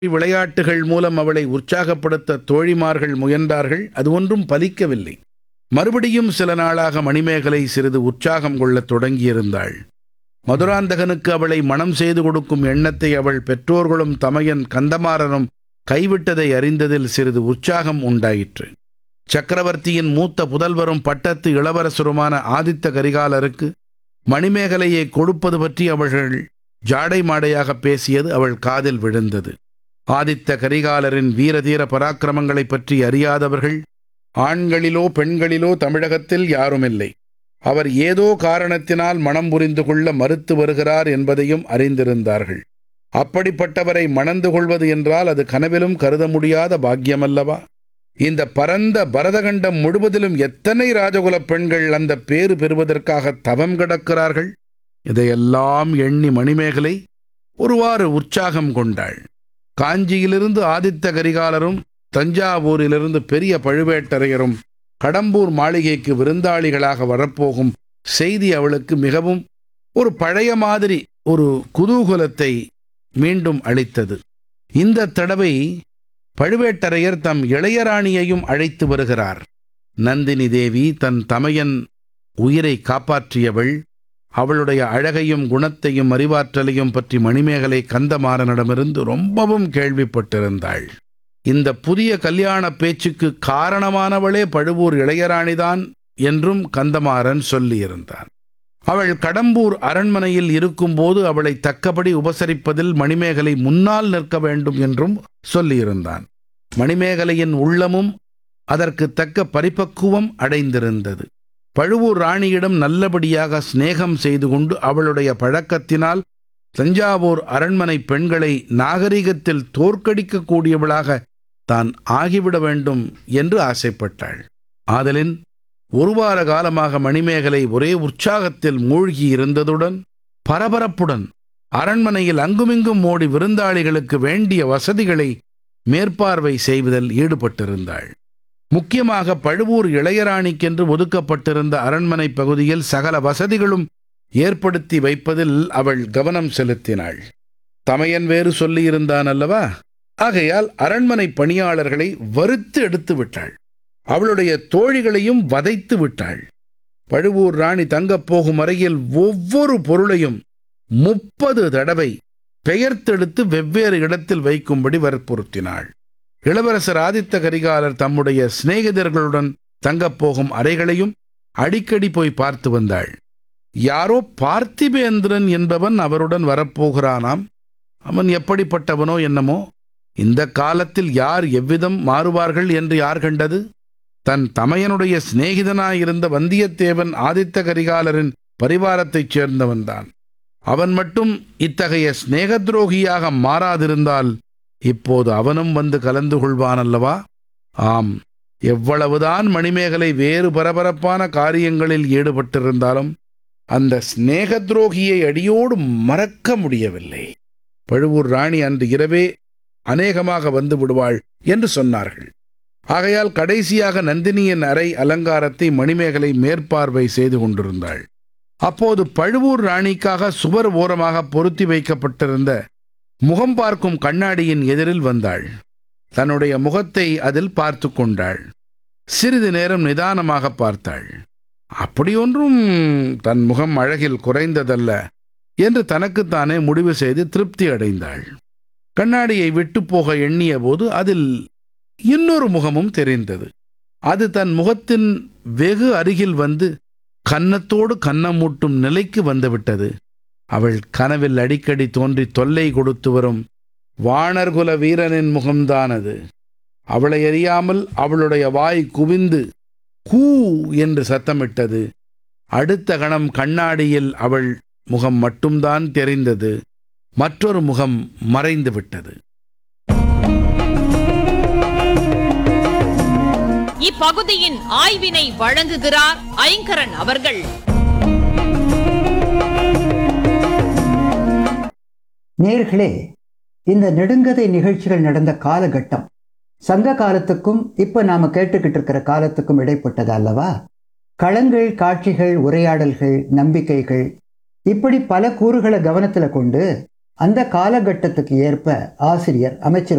விளையாட்டுகள் மூலம் அவளை உற்சாகப்படுத்த தோழிமார்கள் முயன்றார்கள் அது ஒன்றும் பலிக்கவில்லை மறுபடியும் சில நாளாக மணிமேகலை சிறிது உற்சாகம் கொள்ளத் தொடங்கியிருந்தாள் மதுராந்தகனுக்கு அவளை மணம் செய்து கொடுக்கும் எண்ணத்தை அவள் பெற்றோர்களும் தமையன் கந்தமாறனும் கைவிட்டதை அறிந்ததில் சிறிது உற்சாகம் உண்டாயிற்று சக்கரவர்த்தியின் மூத்த புதல்வரும் பட்டத்து இளவரசருமான ஆதித்த கரிகாலருக்கு மணிமேகலையை கொடுப்பது பற்றி அவர்கள் ஜாடை மாடையாக பேசியது அவள் காதில் விழுந்தது ஆதித்த கரிகாலரின் வீரதீர பராக்கிரமங்களைப் பற்றி அறியாதவர்கள் ஆண்களிலோ பெண்களிலோ தமிழகத்தில் யாருமில்லை அவர் ஏதோ காரணத்தினால் மனம் புரிந்து கொள்ள மறுத்து வருகிறார் என்பதையும் அறிந்திருந்தார்கள் அப்படிப்பட்டவரை மணந்து கொள்வது என்றால் அது கனவிலும் கருத முடியாத பாக்கியமல்லவா இந்த பரந்த பரதகண்டம் முழுவதிலும் எத்தனை ராஜகுலப் பெண்கள் அந்த பேறு பெறுவதற்காக தவம் கிடக்கிறார்கள் இதையெல்லாம் எண்ணி மணிமேகலை ஒருவாறு உற்சாகம் கொண்டாள் காஞ்சியிலிருந்து ஆதித்த கரிகாலரும் தஞ்சாவூரிலிருந்து பெரிய பழுவேட்டரையரும் கடம்பூர் மாளிகைக்கு விருந்தாளிகளாக வரப்போகும் செய்தி அவளுக்கு மிகவும் ஒரு பழைய மாதிரி ஒரு குதூகலத்தை மீண்டும் அளித்தது இந்த தடவை பழுவேட்டரையர் தம் இளையராணியையும் அழைத்து வருகிறார் நந்தினி தேவி தன் தமையன் உயிரை காப்பாற்றியவள் அவளுடைய அழகையும் குணத்தையும் அறிவாற்றலையும் பற்றி மணிமேகலை கந்தமாறனிடமிருந்து ரொம்பவும் கேள்விப்பட்டிருந்தாள் இந்த புதிய கல்யாண பேச்சுக்கு காரணமானவளே பழுவூர் இளையராணிதான் என்றும் கந்தமாறன் சொல்லியிருந்தான் அவள் கடம்பூர் அரண்மனையில் இருக்கும்போது அவளை தக்கபடி உபசரிப்பதில் மணிமேகலை முன்னால் நிற்க வேண்டும் என்றும் சொல்லியிருந்தான் மணிமேகலையின் உள்ளமும் அதற்கு தக்க பரிபக்குவம் அடைந்திருந்தது பழுவூர் ராணியிடம் நல்லபடியாக சிநேகம் செய்து கொண்டு அவளுடைய பழக்கத்தினால் தஞ்சாவூர் அரண்மனை பெண்களை நாகரிகத்தில் தோற்கடிக்கக்கூடியவளாக தான் ஆகிவிட வேண்டும் என்று ஆசைப்பட்டாள் ஆதலின் ஒரு வார காலமாக மணிமேகலை ஒரே உற்சாகத்தில் மூழ்கி இருந்ததுடன் பரபரப்புடன் அரண்மனையில் அங்குமிங்கும் ஓடி விருந்தாளிகளுக்கு வேண்டிய வசதிகளை மேற்பார்வை செய்வதில் ஈடுபட்டிருந்தாள் முக்கியமாக பழுவூர் இளையராணிக்கென்று ஒதுக்கப்பட்டிருந்த அரண்மனை பகுதியில் சகல வசதிகளும் ஏற்படுத்தி வைப்பதில் அவள் கவனம் செலுத்தினாள் தமையன் வேறு சொல்லியிருந்தான் அல்லவா ஆகையால் அரண்மனை பணியாளர்களை வறுத்து எடுத்து விட்டாள் அவளுடைய தோழிகளையும் வதைத்து விட்டாள் பழுவூர் ராணி தங்கப் போகும் அறையில் ஒவ்வொரு பொருளையும் முப்பது தடவை பெயர்த்தெடுத்து வெவ்வேறு இடத்தில் வைக்கும்படி வற்புறுத்தினாள் இளவரசர் ஆதித்த கரிகாலர் தம்முடைய சிநேகிதர்களுடன் தங்கப் போகும் அறைகளையும் அடிக்கடி போய் பார்த்து வந்தாள் யாரோ பார்த்திபேந்திரன் என்பவன் அவருடன் வரப்போகிறானாம் அவன் எப்படிப்பட்டவனோ என்னமோ இந்த காலத்தில் யார் எவ்விதம் மாறுவார்கள் என்று யார் கண்டது தன் தமையனுடைய சிநேகிதனாயிருந்த வந்தியத்தேவன் ஆதித்த கரிகாலரின் பரிவாரத்தைச் சேர்ந்தவன்தான் அவன் மட்டும் இத்தகைய சிநேக துரோகியாக மாறாதிருந்தால் இப்போது அவனும் வந்து கலந்து கொள்வான் அல்லவா ஆம் எவ்வளவுதான் மணிமேகலை வேறு பரபரப்பான காரியங்களில் ஈடுபட்டிருந்தாலும் அந்த சிநேக துரோகியை அடியோடு மறக்க முடியவில்லை பழுவூர் ராணி அன்று இரவே அநேகமாக வந்து விடுவாள் என்று சொன்னார்கள் ஆகையால் கடைசியாக நந்தினியின் அறை அலங்காரத்தை மணிமேகலை மேற்பார்வை செய்து கொண்டிருந்தாள் அப்போது பழுவூர் ராணிக்காக சுவர் ஓரமாக பொருத்தி வைக்கப்பட்டிருந்த முகம் பார்க்கும் கண்ணாடியின் எதிரில் வந்தாள் தன்னுடைய முகத்தை அதில் பார்த்து கொண்டாள் சிறிது நேரம் நிதானமாக பார்த்தாள் அப்படியொன்றும் தன் முகம் அழகில் குறைந்ததல்ல என்று தனக்குத்தானே முடிவு செய்து திருப்தி அடைந்தாள் கண்ணாடியை விட்டு போக எண்ணிய போது அதில் இன்னொரு முகமும் தெரிந்தது அது தன் முகத்தின் வெகு அருகில் வந்து கன்னத்தோடு கன்னமூட்டும் நிலைக்கு வந்துவிட்டது அவள் கனவில் அடிக்கடி தோன்றி தொல்லை கொடுத்து வரும் வாணர்குல வீரனின் முகம்தான் அது அவளை அறியாமல் அவளுடைய வாய் குவிந்து கூ என்று சத்தமிட்டது அடுத்த கணம் கண்ணாடியில் அவள் முகம் மட்டும்தான் தெரிந்தது மற்றொரு முகம் மறைந்து விட்டது இப்பகுதியின் ஆய்வினை வழங்குகிறார் ஐங்கரன் அவர்கள் நேர்களே இந்த நெடுங்கதை நிகழ்ச்சிகள் நடந்த காலகட்டம் சங்க காலத்துக்கும் இப்ப நாம கேட்டுக்கிட்டு இருக்கிற காலத்துக்கும் இடைப்பட்டது அல்லவா களங்கள் காட்சிகள் உரையாடல்கள் நம்பிக்கைகள் இப்படி பல கூறுகளை கவனத்துல கொண்டு அந்த காலகட்டத்துக்கு ஏற்ப ஆசிரியர் அமைச்சிருப்பார்